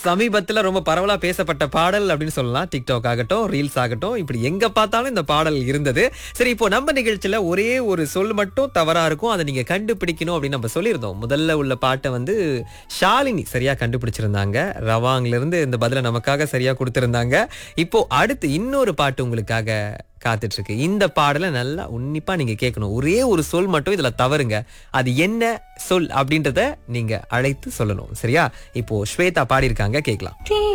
சமீபத்துல ரொம்ப பரவலா பேசப்பட்ட பாடல் அப்படின்னு சொல்லலாம் டிக்டாக் ஆகட்டும் ரீல்ஸ் ஆகட்டும் இப்படி எங்க பார்த்தாலும் இந்த பாடல் இருந்தது சரி இப்போ நம்ம நிகழ்ச்சியில ஒரே ஒரு சொல் மட்டும் தவறா இருக்கும் அதை நீங்க கண்டுபிடிக்கணும் அப்படின்னு நம்ம சொல்லியிருந்தோம் முதல்ல உள்ள பாட்டை வந்து ஷாலினி சரியா கண்டுபிடிச்சிருந்தாங்க ரவாங்ல இருந்து இந்த பதில நமக்காக சரியா கொடுத்திருந்தாங்க இப்போ அடுத்து இன்னொரு பாட்டு உங்களுக்காக காத்துட்டு இருக்கு இந்த பாடலை நல்லா உன்னிப்பா நீங்க கேட்கணும் ஒரே ஒரு சொல் மட்டும் இதுல தவறுங்க அது என்ன சொல் அப்படின்றத நீங்க அழைத்து சொல்லணும் சரியா இப்போ ஸ்வேதா பாடியிருக்காங்க கேட்கலாம் தே